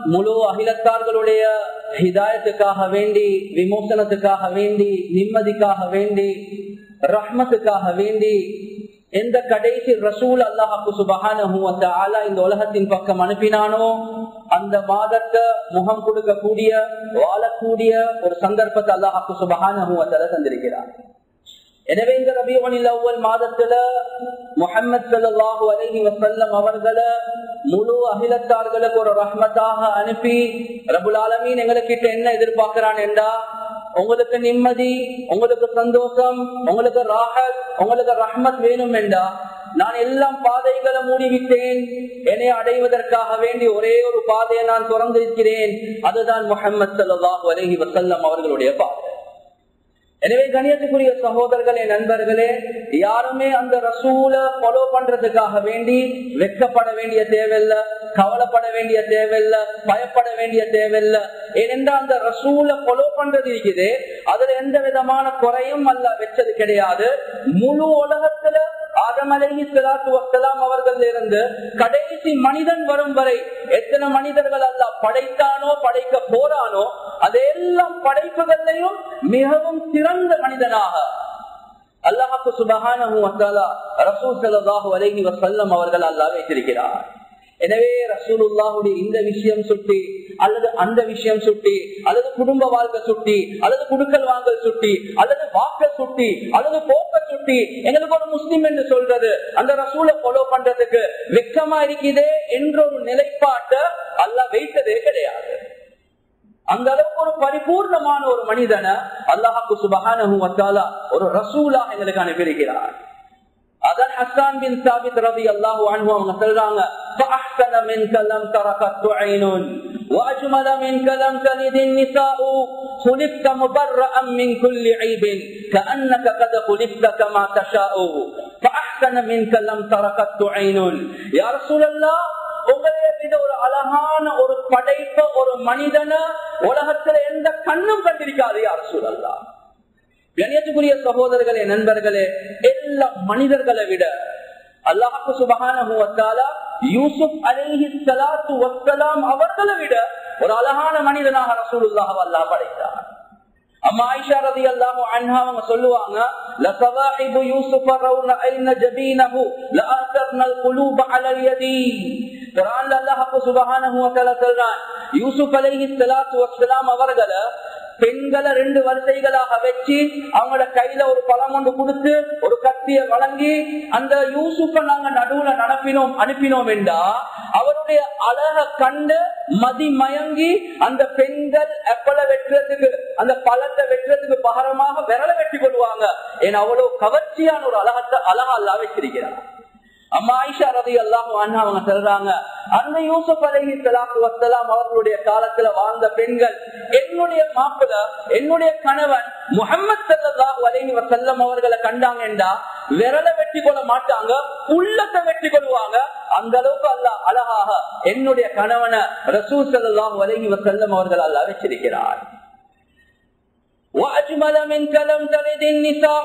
முழு அகிலத்தார்களுடைய ஹிதாயத்துக்காக வேண்டி விமோசனத்துக்காக வேண்டி நிம்மதிக்காக வேண்டி ரஹ்மத்துக்காக வேண்டி எந்த கடைசி ரசூல் அல்லாஹாக்கு சுபகான இந்த உலகத்தின் பக்கம் அனுப்பினானோ அந்த மாதத்தை முகம் கொடுக்கக்கூடிய வாழக்கூடிய ஒரு சந்தர்ப்பத்தை அல்லாஹாக்கு சுபகான தந்திருக்கிறார் எனவே இந்த ரபியவனில் அவ்வள் மாதத்துல முகமது சல்லாஹூ அலஹி வசல்லம் அவர்களை முழு அகிலத்தார்களுக்கு ஒரு ரஹ்மத்தாக அனுப்பி ரபுல் ஆலமீன் எங்களுக்கிட்ட என்ன எதிர்பார்க்கிறான் என்றா உங்களுக்கு நிம்மதி உங்களுக்கு சந்தோஷம் உங்களுக்கு ராகத் உங்களுக்கு ரஹ்மத் வேணும் என்றா நான் எல்லாம் பாதைகளை மூடிவிட்டேன் என்னை அடைவதற்காக வேண்டி ஒரே ஒரு பாதையை நான் திறந்திருக்கிறேன் அதுதான் முகமது சல்லாஹூ அலஹி வசல்லம் அவர்களுடைய பாதை எனவே கணியத்துக்குரிய சகோதரர்களே நண்பர்களே யாருமே அந்த ரசூல ஃபாலோ பண்றதுக்காக வேண்டி வெக்கப்பட வேண்டிய தேவையில்ல கவலைப்பட வேண்டிய தேவையில்ல பயப்பட வேண்டிய தேவையில்ல ஏனென்றால் அந்த ரசூல ஃபாலோ பண்றது இருக்குது அதுல எந்த விதமான குறையும் அல்ல வச்சது கிடையாது முழு உலகத்துல ஆதம் அலஹி சலாத்து வசலாம் அவர்கள் இருந்து கடைசி மனிதன் வரும் வரை எத்தனை மனிதர்கள் அல்ல படைத்தானோ படைக்க போறானோ அதெல்லாம் படைப்புகளையும் மிகவும் சிறந்த மனிதனாக அல்லாஹாக்கு சுபகான ரசூல் சல்லாஹூ அலஹி வசல்லம் அவர்கள் அல்லா வைத்திருக்கிறார் எனவே ரசூலுல்லாஹுடைய இந்த விஷயம் சுட்டி அல்லது அந்த விஷயம் சுட்டி அல்லது குடும்ப வாழ்க்கை சுட்டி அல்லது குடுக்கல் வாங்கல் சுட்டி அல்லது வாக்க சுட்டி அல்லது போக்க சுட்டி எங்களுக்கு ஒரு முஸ்லிம் என்று சொல்றது அந்த ரசூலை ஃபாலோ பண்றதுக்கு வெக்கமா இருக்குதே என்ற ஒரு நிலைப்பாட்டை அல்ல வைத்ததே கிடையாது அந்த அளவுக்கு ஒரு பரிபூர்ணமான ஒரு மனிதனை அல்லாஹாக்கு சுபகான ஒரு ரசூலா எங்களுக்கு அனுப்பியிருக்கிறார் அதான் ஹஸ்ஸான் பின் சாபித் ரவி அல்லாஹு அன்ஹு அவங்க சொல்றாங்க فأحسن منك لم تركت عين وأجمل منك لم تلد النساء خلقت مبرأ من كل عيب كأنك قد خلقت كما تشاء فأحسن منك لم تركت عين يا رسول الله உங்களை விட ஒரு அழகான ஒரு படைப்ப ஒரு மனிதன உலகத்துல எந்த கண்ணும் கண்டிருக்காது யார் சூழல்லா கணியத்துக்குரிய சகோதரர்களே நண்பர்களே எல்லா மனிதர்களை விட அல்லாஹு சுபகான யூசுப் அலிஹி சலாத்து வசலாம் அவர்களை விட ஒரு அழகான மனிதனாக ரசூலுல்லாஹ் அல்லாஹ் படைத்தார் அம்மா ஆயிஷா ரதி அல்லாஹு அன்ஹா அவங்க சொல்லுவாங்க لصواحب يوسف رون أين جبينه لآثرنا القلوب على اليدين குரான்ல அல்லாஹ் சுபஹானஹு வ தஆலா சொல்றான் யூசுப் அலைஹி ஸலாத்து வஸ்ஸலாம் அவர்களை பெண்களை ரெண்டு வரிசைகளாக வச்சு அவங்களோட கையில ஒரு பழம் ஒன்று கொடுத்து ஒரு கத்திய வழங்கி அந்த யூசுப்ப நாங்க நடுவுல நடப்பினோம் அனுப்பினோம் என்றா அவருடைய அழக கண்டு மதி மயங்கி அந்த பெண்கள் எப்பல வெட்டுறதுக்கு அந்த பழத்தை வெட்டுறதுக்கு பகரமாக விரல வெட்டி கொள்வாங்க ஏன்னா அவ்வளவு கவர்ச்சியான ஒரு அழகத்தை அழகா அல்லா வச்சிருக்கிறார் அம்மா ஆயிஷா ரதி அல்லாஹு அவங்க சொல்றாங்க அந்த யூசுப் அலஹி சலாத்து வசலாம் அவர்களுடைய காலத்துல வாழ்ந்த பெண்கள் என்னுடைய மாப்பிள என்னுடைய கணவன் முகமது சல்லாஹூ அலஹி வசல்லம் அவர்களை கண்டாங்கன்றா விரல வெட்டி கொள்ள மாட்டாங்க உள்ளத்தை வெட்டி கொள்வாங்க அந்த அளவுக்கு அல்ல அழகாக என்னுடைய கணவனை ரசூ சல்லாஹூ அலஹி வசல்லம் அவர்கள் அல்ல வச்சிருக்கிறார் وأجمل من كلام تلد النساء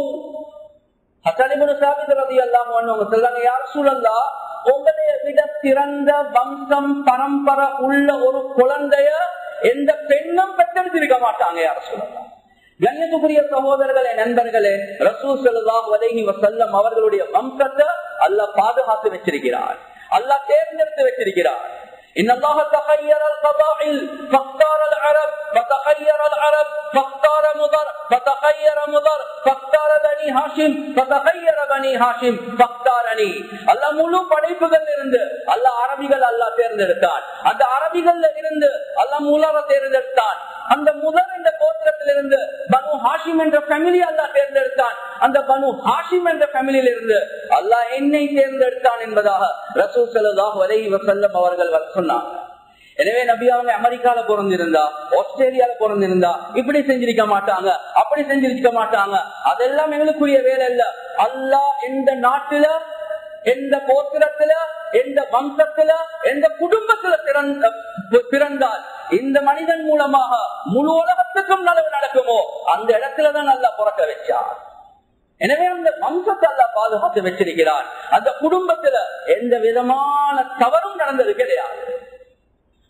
உங்களைய விட சிறந்த வம்சம் பரம்பரை உள்ள ஒரு குழந்தைய எந்த பெண்ணும் பெற்றெடுத்திருக்க மாட்டாங்க யார சொல்லலாம் கண்ணியத்துக்குரிய சகோதரர்களே நண்பர்களே ரசூ செல்வாஹ் வதகி வசல்லம் அவர்களுடைய வம்சத்தை அல்ல பாதுகாத்து வச்சிருக்கிறார் அல்ல தேர்ந்தெடுத்து வச்சிருக்கிறார் إن الله تخير القبائل فاختار العرب فتخير العرب فاختار مضر فتخير مضر فاختار بني هاشم فتخير بني هاشم فاختارني அல்லாஹ் முழு படைப்புகள் இருந்து அல்லாஹ் அரபிகள் அல்லாஹ் தேர்ந்தெடுத்தான் அந்த அரபிகள்ல இருந்து அல்லாஹ் முலர தேர்ந்தெடுத்தான் அந்த முதல் என்ற கோத்திரத்திலிருந்து பனு ஹாஷிம் என்ற ஃபேமிலி அல்லாஹ் தேர்ந்தெடுத்தான் அந்த பனு ஹாஷிம் என்ற ஃபேமிலியில் இருந்து அல்லாஹ் என்னை தேர்ந்தெடுத்தான் என்பதாக ரசூ சல்லாஹ் வலை வசல்லம் அவர்கள் சொன்னாங்க எனவே நபி அவங்க அமெரிக்கால பிறந்திருந்தா ஆஸ்திரேலியால பிறந்திருந்தா இப்படி செஞ்சிருக்க மாட்டாங்க அப்படி செஞ்சிருக்க மாட்டாங்க அதெல்லாம் எங்களுக்குரிய வேலை இல்ல அல்லாஹ் எந்த நாட்டுல எந்த கோத்திரத்துல எந்த வம்சத்துல எந்த குடும்பத்துல பிறந்தால் இந்த மனிதன் மூலமாக முழு உலகத்துக்கும் நலவு நடக்குமோ அந்த இடத்துலதான் நல்லா பிறக்க வச்சார் எனவே அந்த வம்சத்தை அல்ல பாதுகாத்து வச்சிருக்கிறார் அந்த குடும்பத்துல எந்த விதமான தவறும் நடந்தது கிடையாது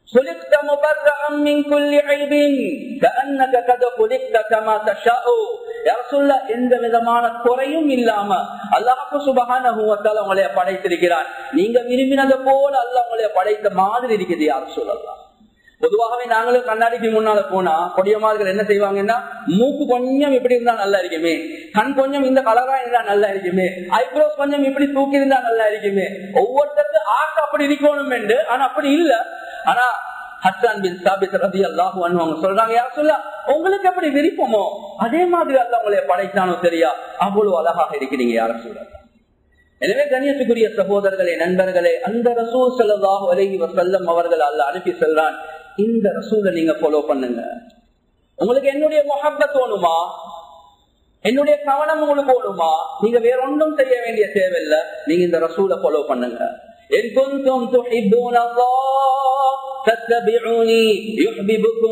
خلقت مبرأ من كل عيب كأنك قد خلقت كما تشاء يا رسول الله எந்த விதமான குறையும் இல்லாம அல்லாஹ் சுபஹானஹு வ தஆலா உங்களை படைத்திருக்கிறார் நீங்க விரும்பினது போல அல்லாஹ் உங்களை படைத்த மாதிரி இருக்குது யார் சொல்லலாம் பொதுவாகவே நாங்களும் கண்ணாடிக்கு முன்னால போனா கொடியமார்கள் என்ன செய்வாங்கன்னா மூக்கு கொஞ்சம் இப்படி இருந்தா நல்லா இருக்குமே கண் கொஞ்சம் இந்த கலரா இருந்தா நல்லா இருக்குமே ஐப்ரோஸ் கொஞ்சம் இப்படி தூக்கி இருந்தா நல்லா இருக்குமே ஒவ்வொருத்தருக்கு ஆசை அப்படி இருக்கணும் என்று ஆனா அப்படி இல்ல ஆனா ஹசான் பின் சாபித் ரதி அல்லாஹு அவங்க சொல்றாங்க யார் சொல்ல உங்களுக்கு எப்படி விருப்பமோ அதே மாதிரி அல்ல உங்களை படைத்தானோ சரியா அவ்வளவு அழகாக இருக்கிறீங்க யார சொல்றாங்க எனவே கண்ணியத்துக்குரிய சகோதரர்களே நண்பர்களே அந்த ரசூல் சல்லாஹு அலஹி வசல்லம் அவர்கள் அல்ல அனுப்பி செல்றான் இந்த ரசூலை நீங்க ஃபாலோ பண்ணுங்க உங்களுக்கு என்னுடைய முகப்ப தோணுமா என்னுடைய கவனம் உங்களுக்கு ஓடுமா நீங்க வேற ஒன்றும் செய்ய வேண்டிய தேவையில்லை நீங்க இந்த ரசூலை ஃபாலோ பண்ணுங்க إن كنتم تحبون الله فاتبعوني يحببكم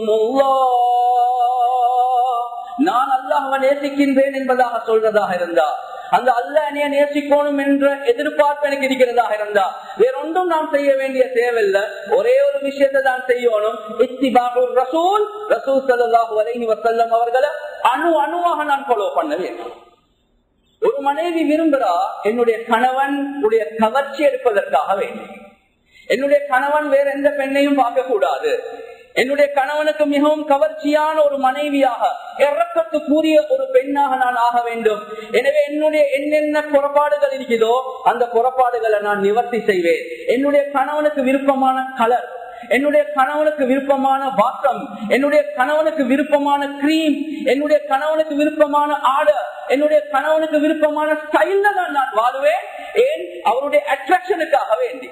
الله நான் அல்லாஹ்வை நேசிக்கின்றேன் என்பதாக சொல்றதாக இருந்தா அந்த அல்ல என்னைய நேசிக்கணும் என்ற எதிர்பார்ப்பு எனக்கு இருக்கிறதாக இருந்தா வேற ஒன்றும் நாம் செய்ய வேண்டிய தேவையில்லை ஒரே ஒரு விஷயத்தை தான் செய்யணும் இத்திபாகுர் ரசூல் ரசூல் சல்லாஹூ அலைஹி வசல்லம் அவர்களை அணு அணுவாக நான் ஃபாலோ பண்ண வேண்டும் ஒரு மனைவி விரும்புறா என்னுடைய கணவன் உடைய கவர்ச்சி எடுப்பதற்காக வேண்டும் என்னுடைய கணவன் வேற எந்த பெண்ணையும் பார்க்க கூடாது என்னுடைய கணவனுக்கு மிகவும் கவர்ச்சியான ஒரு மனைவியாக இறக்கத்துக்குரிய ஒரு பெண்ணாக நான் ஆக வேண்டும் எனவே என்னுடைய என்னென்ன புறப்பாடுகள் இருக்குதோ அந்த புறப்பாடுகளை நான் நிவர்த்தி செய்வேன் என்னுடைய கணவனுக்கு விருப்பமான கலர் என்னுடைய கணவனுக்கு விருப்பமான வாசம் என்னுடைய கணவனுக்கு விருப்பமான கிரீம் என்னுடைய கணவனுக்கு விருப்பமான ஆடை என்னுடைய கணவனுக்கு விருப்பமான ஸ்டைல்ல தான் நான் வாழுவேன் ஏன் அவருடைய அட்ராக்ஷனுக்காக வேண்டி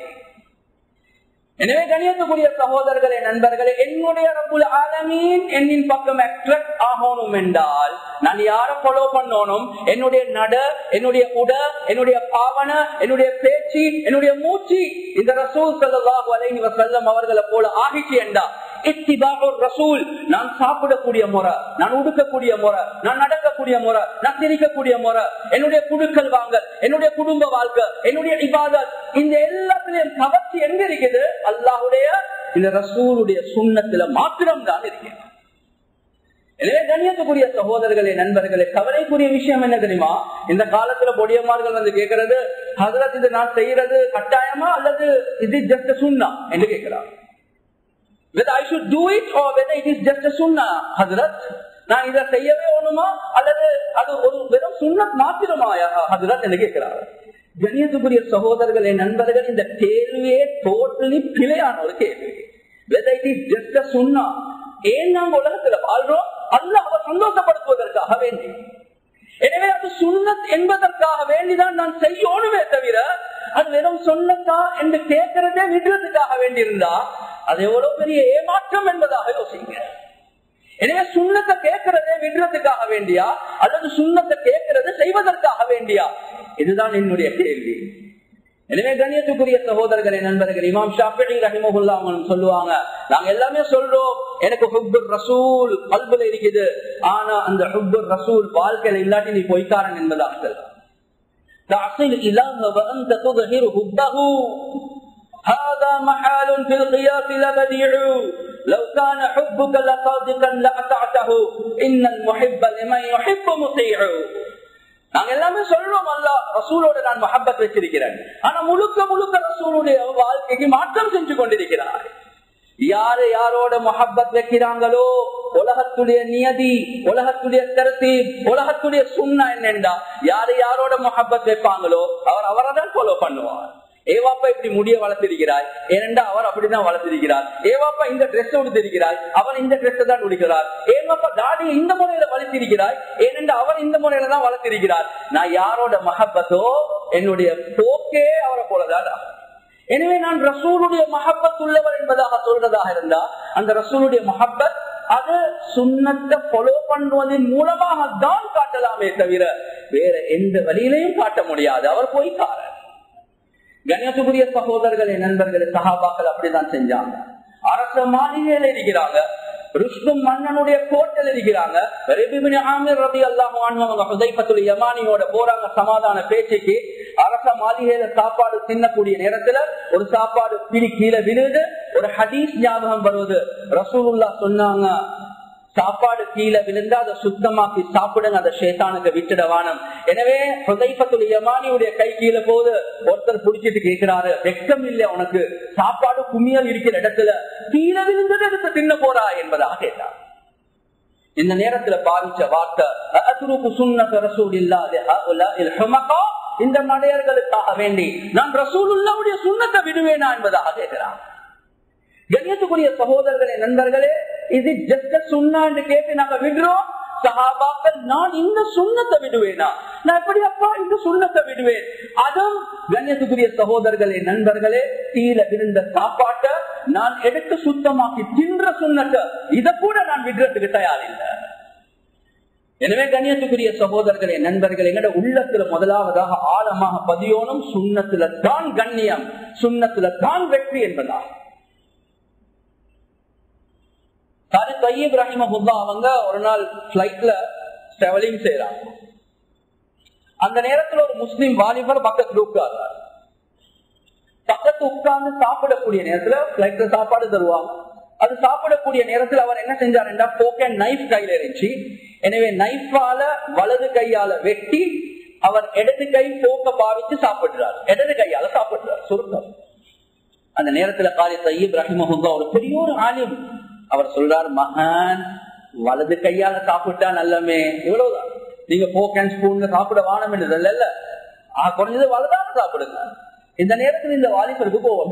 எனவே கணியத்துக்குரிய சகோதரர்களே நண்பர்களே என்னுடைய ரப்புல் ஆலமீன் என்னின் பக்கம் அட்ராக்ட் ஆகணும் என்றால் நான் யார ஃபாலோ பண்ணணும் என்னுடைய நட என்னுடைய உட என்னுடைய பாவன என்னுடைய பேச்சு என்னுடைய மூச்சு இந்த ரசூல் சல்லாஹூ அலைஹி வசல்லம் அவர்களை போல ஆகிச்சு என்றா இத்திபாகுர் ரசூல் நான் சாப்பிடக்கூடிய முறை நான் உடுக்கக்கூடிய முறை நான் நடக்கக்கூடிய முறை நான் சிரிக்கக்கூடிய முறை என்னுடைய குழுக்கள் வாங்க என்னுடைய குடும்ப வாழ்க்கை என்னுடைய இபாதத் இந்த எல்லாத்திலையும் கவர்ச்சி எங்க இருக்குது அல்லாஹுடைய இந்த ரசூலுடைய சுண்ணத்துல மாத்திரம் தான் இருக்கிறது எனவே கண்ணியத்துக்குரிய சகோதரர்களே நண்பர்களே கவலைக்குரிய விஷயம் என்ன தெரியுமா இந்த காலத்துல பொடியமார்கள் வந்து கேட்கறது ஹசரத் இது நான் செய்யறது கட்டாயமா அல்லது இது ஜஸ்ட் சுண்ணா என்று கேட்கிறார் whether I should do it or whether it is just a sunnah, Hazrat. நான் இதை செய்யவே ஒண்ணுமா அல்லது அது ஒரு வெறும் சுண்ணத் மாத்திரமா ஹசரத் என்று கேட்கிறார் கணியத்துக்குரிய சகோதரர்களே நண்பர்கள் இந்த கேள்வியே டோட்டலி பிழையான ஒரு கேள்வி whether it is just a sunnah. ஏன் நாங்க உலகத்துல வாழ்றோம் அல்ல அவர் சந்தோஷப்படுத்துவதற்காக வேண்டி எனவே அது சுண்ணத் என்பதற்காக வேண்டிதான் நான் செய்யணுமே தவிர அது வெறும் சொன்னதா என்று கேட்கறதே விடுறதுக்காக வேண்டியிருந்தா அது எவ்வளவு பெரிய ஏமாற்றம் என்பதாக யோசிங்க எனவே சுண்ணத்தை கேட்கறதே விடுறதுக்காக வேண்டியா அல்லது சுண்ணத்தை கேட்கறது செய்வதற்காக வேண்டியா இதுதான் என்னுடைய கேள்வி எனவே கண்ணியத்துக்குரிய சகோதரர்களே நண்பர்கள் இமாம் ஷாஃபி ரஹிமகுல்லா அவங்க சொல்லுவாங்க நாங்க எல்லாமே சொல்றோம் எனக்கு ஹுப்புர் ரசூல் கல்புல இருக்குது ஆனா அந்த ஹுப்புர் ரசூல் வாழ்க்கையில இல்லாட்டி நீ பொய்க்காரன் என்பதாக சொல்றான் تعصي الإله وأنت تظهر حبه هذا محال في القياس لبديع لو كان حبك لصادقا لأطعته إن المحب لمن يحب مطيع நாங்க எல்லாமே சொல்றோம் அல்ல ரசூலோட நான் மஹப்பத் வச்சிருக்கிறேன் ஆனா முழுக்க முழுக்க ரசூலுடைய வாழ்க்கைக்கு மாற்றம் செஞ்சு கொண்டிருக்கிறார் யாரு யாரோட மொஹப்பத் வைக்கிறாங்களோ உலகத்துடைய நியதி உலகத்துடைய கருத்து உலகத்துடைய சுண்ணா என்னண்டா யாரு யாரோட மொஹப்பத் வைப்பாங்களோ அவர் அவரை தான் ஃபாலோ பண்ணுவார் ஏவாப்பா இப்படி முடிய வளர்த்திருக்கிறாய் ஏனென்றா அவர் அப்படிதான் வளர்த்திருக்கிறார் ஏவாப்பா இந்த ட்ரெஸ் உடுத்திருக்கிறாய் அவர் இந்த ட்ரெஸ் தான் உடுக்கிறார் ஏவாப்பா தாடியை இந்த முறையில வளர்த்திருக்கிறாய் ஏனென்றா அவர் இந்த முறையில தான் வளர்த்திருக்கிறார் நான் யாரோட மஹப்பத்தோ என்னுடைய போக்கே அவரை போலதான் எனவே நான் ரசூலுடைய மஹப்பத் உள்ளவர் என்பதாக சொல்றதாக இருந்தா அந்த ரசூலுடைய மஹப்பத் அது சுண்ணத்தை ஃபாலோ பண்ணுவதன் மூலமாக தான் காட்டலாமே தவிர வேற எந்த வழியிலையும் காட்ட முடியாது அவர் போய்க்காரர் கணேசபுரிய சகோதரர்களே நண்பர்களே சகாபாக்கள் அப்படிதான் செஞ்சாங்க அரச மாளிகையில இருக்கிறாங்க ருஷ்டும் மன்னனுடைய கோட்டையில் இருக்கிறாங்க ரபி அல்லாஹ் யமானியோட போறாங்க சமாதான பேச்சுக்கு அரச மாளிகையில சாப்பாடு தின்னக்கூடிய நேரத்துல ஒரு சாப்பாடு பிடி கீழே விழுது ஒரு ஹதீஸ் ஞாபகம் வருவது ரசூலுல்லா சொன்னாங்க சாப்பாடு கீழே விழுந்தா அதை சுத்தமாக்கி சாப்பிடுங்க அதை ஷேத்தானுக்கு விட்டுடவானம் எனவே ஹுதைஃபத்துல் யமானியுடைய கை கீழே போது ஒருத்தர் பிடிச்சிட்டு கேட்கிறாரு வெக்கம் இல்லை உனக்கு சாப்பாடு குமியல் இருக்கிற இடத்துல கீழே விழுந்தது எடுத்து தின்ன போறா என்பதாக கேட்டார் இந்த நேரத்துல பாதிச்ச வார்த்தை "அஅத்ருக்கு சுன்னத ரசூலில்லாஹி ஹஉலாஇல் ஹுமகா?" இந்த மடையர்களுக்காக வேண்டி நான் ரசூலுல்லாவுடைய சுண்ணத்தை விடுவேனா என்பதாக கேட்கிறான் கண்ணியத்துக்குரிய சகோதரர்களே நண்பர்களே இது ஜஸ்ட் சுண்ணா என்று கேட்டு நாங்க விடுறோம் சஹாபாக்கள் நான் இந்த சுண்ணத்தை விடுவேனா நான் எப்படி அப்பா இந்த சுண்ணத்தை விடுவேன் அதுவும் கண்ணியத்துக்குரிய சகோதரர்களே நண்பர்களே கீழே விழுந்த சாப்பாட்டை நான் எடுத்து சுத்தமாக்கி தின்ற சுண்ணத்தை இதை கூட நான் விடுறதுக்கு தயாரில்லை எனவே கண்ணியத்துக்குரிய சகோதரர்களே நண்பர்கள் எங்கட உள்ளத்துல முதலாவதாக ஆழமாக பதியோனும் சுண்ணத்துல தான் கண்ணியம் சுண்ணத்துல தான் வெற்றி என்பதாக சாரி தையீப் ரஹிமஹுல்லா அவங்க ஒரு நாள் பிளைட்ல டிராவலிங் செய்யறாங்க அந்த நேரத்துல ஒரு முஸ்லிம் வாலிபர் பக்கத்துல உட்கார்றார் பக்கத்து உட்கார்ந்து சாப்பிடக்கூடிய நேரத்துல பிளைட்ல சாப்பாடு தருவாங்க அது சாப்பிடக்கூடிய நேரத்தில் அவர் என்ன செஞ்சாருன்னா போக் அண்ட் நைஃப் கையில இருந்துச்சு எனவே நைஃபால வலது கையால வெட்டி அவர் இடது கை போக்க பாவித்து சாப்பிடுறார் இடது கையால சாப்பிடுறார் சுருக்கம் அந்த நேரத்துல காலி தையீப் ரஹிமஹுல்லா ஒரு பெரிய ஒரு ஆலிம் அவர் சொல்றார் மகான் வலது கையால சாப்பிட்டா நல்லமே இவ்வளவுதான் நீங்க போக் அண்ட் ஸ்பூன்ல சாப்பிட வானம் என்று இல்ல குறைஞ்சது வலதான சாப்பிடுங்க இந்த நேரத்தில் இந்த வாலிபருக்கு கோவம்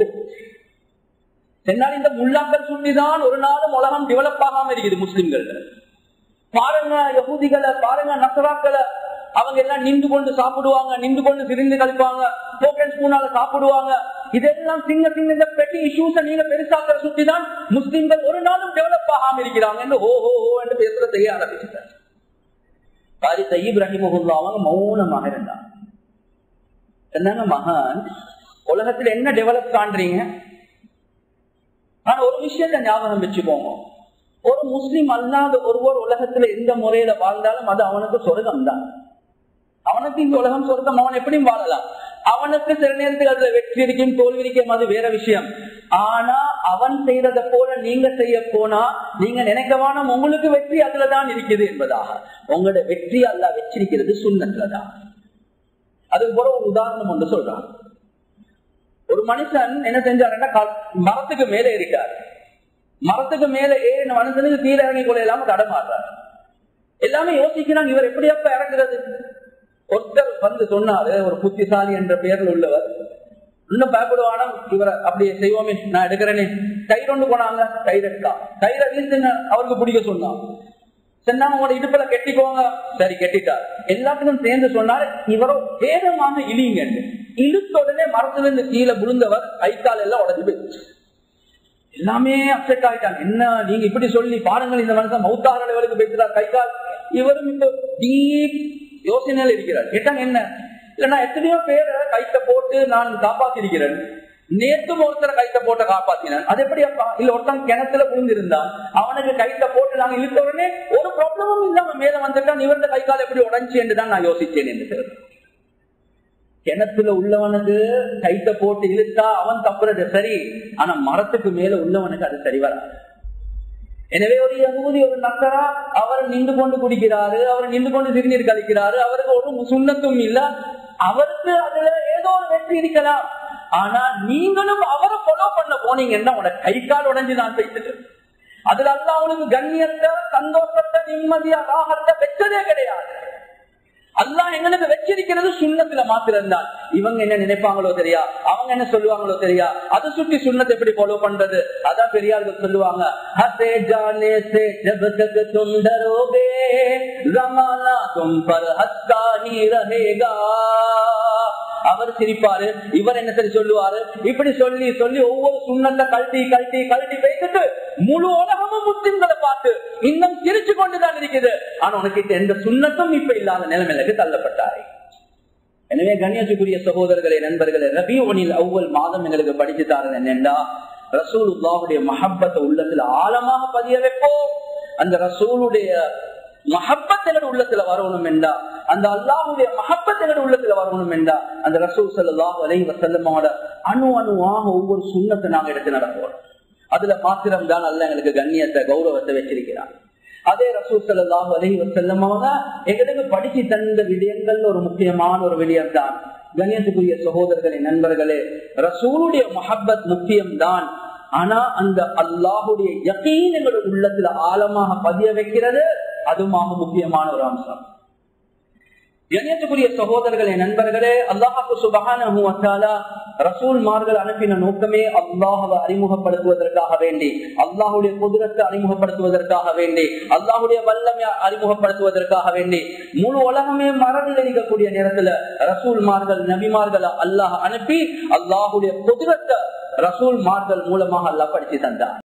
சென்னால் இந்த முல்லாக்கள் சுட்டிதான் ஒரு நாளும் உலகம் டெவலப் ஆகாம இருக்குது முஸ்லிம்கள் பாருங்க யகுதிகளை பாருங்க நசராக்களை அவங்க எல்லாம் நின்று கொண்டு சாப்பிடுவாங்க நின்று கொண்டு சிரிந்து கழிப்பாங்க போக்கன் ஸ்பூனால சாப்பிடுவாங்க இதெல்லாம் சிங்க சிங்க இந்த பெட்டி இஷ்யூஸ நீங்க பெருசாக்கிற சுட்டிதான் முஸ்லிம்கள் ஒரு நாளும் டெவலப் ஆகாம இருக்கிறாங்க என்று ஹோ ஹோ ஹோ என்று பேசுற செய்ய ஆரம்பிச்சுட்டார் பாரி தையீப் ரஹிமஹுல்லா அவங்க மௌனமாக இருந்தாங்க என்னங்க மகான் உலகத்துல என்ன டெவலப் காண்றீங்க ஆனா ஒரு விஷயத்த ஞாபகம் வச்சுக்கோங்க ஒரு முஸ்லிம் அல்லாத ஒருவர் உலகத்துல எந்த முறையில வாழ்ந்தாலும் அது அவனுக்கு சொர்க்கம் தான் அவனுக்கு இந்த உலகம் சொர்க்கம் அவன் எப்படியும் வாழலாம் அவனுக்கு சில நேரத்துக்கு அதுல வெற்றி இருக்கும் தோல்வி இருக்கும் அது வேற விஷயம் ஆனா அவன் செய்யறத போல நீங்க செய்ய போனா நீங்க நினைக்கவான உங்களுக்கு வெற்றி அதுலதான் இருக்குது என்பதாக உங்களோட வெற்றி அல்ல வச்சிருக்கிறது சுண்ணத்துலதான் அது போல ஒரு உதாரணம் ஒன்று சொல்றான் ஒரு மனுஷன் என்ன செஞ்சாருன்னா மரத்துக்கு மேல ஏறிட்டார் மரத்துக்கு மேல ஏறின மனுஷனுக்கு கீழே இறங்கி கொள்ள இல்லாம தடமாடுறார் எல்லாமே யோசிக்கிறாங்க இவர் எப்படியப்ப இறங்குறது ஒருத்தர் வந்து சொன்னாரு ஒரு புத்திசாலி என்ற பெயரில் உள்ளவர் இன்னும் பயப்படுவானா இவரை அப்படி செய்வோமே நான் எடுக்கிறேனே கயிறு ஒன்று போனாங்க கயிறு எடுக்கா கயிறு வீசுங்க அவருக்கு பிடிக்க சொன்னான் சொன்னாங்க உங்களோட இடுப்புல கெட்டிக்கோங்க சரி கெட்டிட்டார் எல்லாத்துக்கும் சேர்ந்து சொன்னார் இவரோ வேகமாக இழியுங்க இழுத்த உடனே மரத்துல இருந்து கீழே விழுந்தவர் கைக்கால் எல்லாம் உடஞ்சு போயிடுச்சு எல்லாமே அப்செட் ஆயிட்டாங்க என்ன நீங்க இப்படி சொல்லி பாருங்கள் இந்த மனுஷன் மௌத்தார லெவலுக்கு பேசுறார் கைக்கால் இவரும் இப்போ டீப் யோசனையில் இருக்கிறார் கேட்டாங்க என்ன இல்ல நான் எத்தனையோ பேரை கைத்த போட்டு நான் காப்பாத்திருக்கிறேன் நேற்றும் ஒருத்தரை கைத்த போட்டு காப்பாத்தினேன் அது எப்படி அப்பா இல்ல ஒருத்தன் கிணத்துல விழுந்திருந்தான் அவனுக்கு கைத்த போட்டு நாங்க இழுத்த உடனே ஒரு ப்ராப்ளமும் இல்லாம மேல வந்துட்டான் இவரது கை கால் எப்படி உடஞ்சி என்று தான் நான் யோசிச்சேன் என்று சொல்றேன் கிணத்துல உள்ளவனுக்கு கைத்த போட்டு இழுத்தா அவன் தப்புறது சரி ஆனா மரத்துக்கு மேல உள்ளவனுக்கு அது சரி வராது எனவே ஒரு யகுதி ஒரு நக்கரா அவர் நின்று கொண்டு குடிக்கிறாரு அவர் நின்று கொண்டு சிறுநீர் கழிக்கிறாரு அவருக்கு ஒரு சுண்ணத்தும் இல்ல அவருக்கு அதுல ஏதோ ஒரு வெற்றி இருக்கலாம் ஆனா நீங்களும் அவரை ஃபாலோ பண்ண போனீங்கன்னா உனக்கு கை கால் உடஞ்சுதான் செய்தது அதுல அல்ல அவனுக்கு கண்ணியத்தை சந்தோஷத்தை நிம்மதியா ராகத்தை வெச்சதே கிடையாது அல்லா எங்களுக்கு வச்சிருக்கிறது சுண்ணத்துல மாத்திரம் தான் இவங்க என்ன நினைப்பாங்களோ தெரியா அவங்க என்ன சொல்லுவாங்களோ தெரியா அதை சுற்றி சுண்ணத்தை எப்படி ஃபாலோ பண்றது அதான் பெரியார்கள் சொல்லுவாங்க ஹசே ஜானே சே ஜப் தக் தும் டரோகே ஜமானா தும் பர் ஹஸ்தா ஹி ரஹேகா அவர் சிரிப்பாரு இவர் என்ன சரி சொல்லுவாரு இப்படி சொல்லி சொல்லி ஒவ்வொரு சுண்ணத்தை கழட்டி கழட்டி கழட்டி வைத்துட்டு முழு உலகமும் முஸ்லிம்களை பார்த்து இன்னும் சிரிச்சு கொண்டுதான் இருக்குது ஆனா உனக்கு எந்த சுண்ணத்தும் இப்ப இல்லாத நிலைமைக்கு தள்ளப்பட்டாரு எனவே கண்ணியத்துக்குரிய சகோதரர்களே நண்பர்களே ரபியோனில் ஒவ்வொரு மாதம் எங்களுக்கு படிச்சு தாரன் என்னென்றா ரசூலுல்லாவுடைய மஹப்பத்தை உள்ளத்துல ஆழமாக பதிய வைப்போம் அந்த ரசூலுடைய மஹப்பத் எங்களோட உள்ளத்துல வரணும் என்றா அந்த அல்லாஹுடைய மஹப்பத் எங்களோட உள்ளத்துல வரணும் என்றா அந்த ரசூல் சல்லாஹ் அலை வசல்லமோட அணு அணுவாக ஒவ்வொரு சுண்ணத்தை நாங்க எடுத்து நடப்போம் அதுல மாத்திரம் தான் அல்ல எங்களுக்கு கண்ணியத்தை கௌரவத்தை வச்சிருக்கிறான் அதே ரசூல் சல்லாஹ் அலை வசல்லமோட எங்களுக்கு படிச்சு தந்த விடயங்கள் ஒரு முக்கியமான ஒரு விடயம் தான் கண்ணியத்துக்குரிய சகோதரர்களே நண்பர்களே ரசூலுடைய மஹப்பத் முக்கியம்தான் ஆனா அந்த அல்லாஹுடைய யக்கீன் எங்களுடைய உள்ளத்துல ஆழமாக பதிய வைக்கிறது அதுமாக முக்கியமான ஒரு அம்சம் கண்ணியத்துக்குரிய சகோதரர்களே நண்பர்களே அல்லாஹாக்கு சுபகான ரசூல்மார்கள் அனுப்பின நோக்கமே அல்லாஹவை அறிமுகப்படுத்துவதற்காக வேண்டி அல்லாஹுடைய குதிரத்தை அறிமுகப்படுத்துவதற்காக வேண்டி அல்லாஹுடைய வல்லமை அறிமுகப்படுத்துவதற்காக வேண்டி முழு உலகமே மரணில் இருக்கக்கூடிய நேரத்துல ரசூல்மார்கள் நபிமார்கள் அல்லாஹ் அனுப்பி அல்லாஹுடைய குதிரத்தை ரசூல்மார்கள் மூலமாக அல்லாஹ் படிச்சு தந்தார்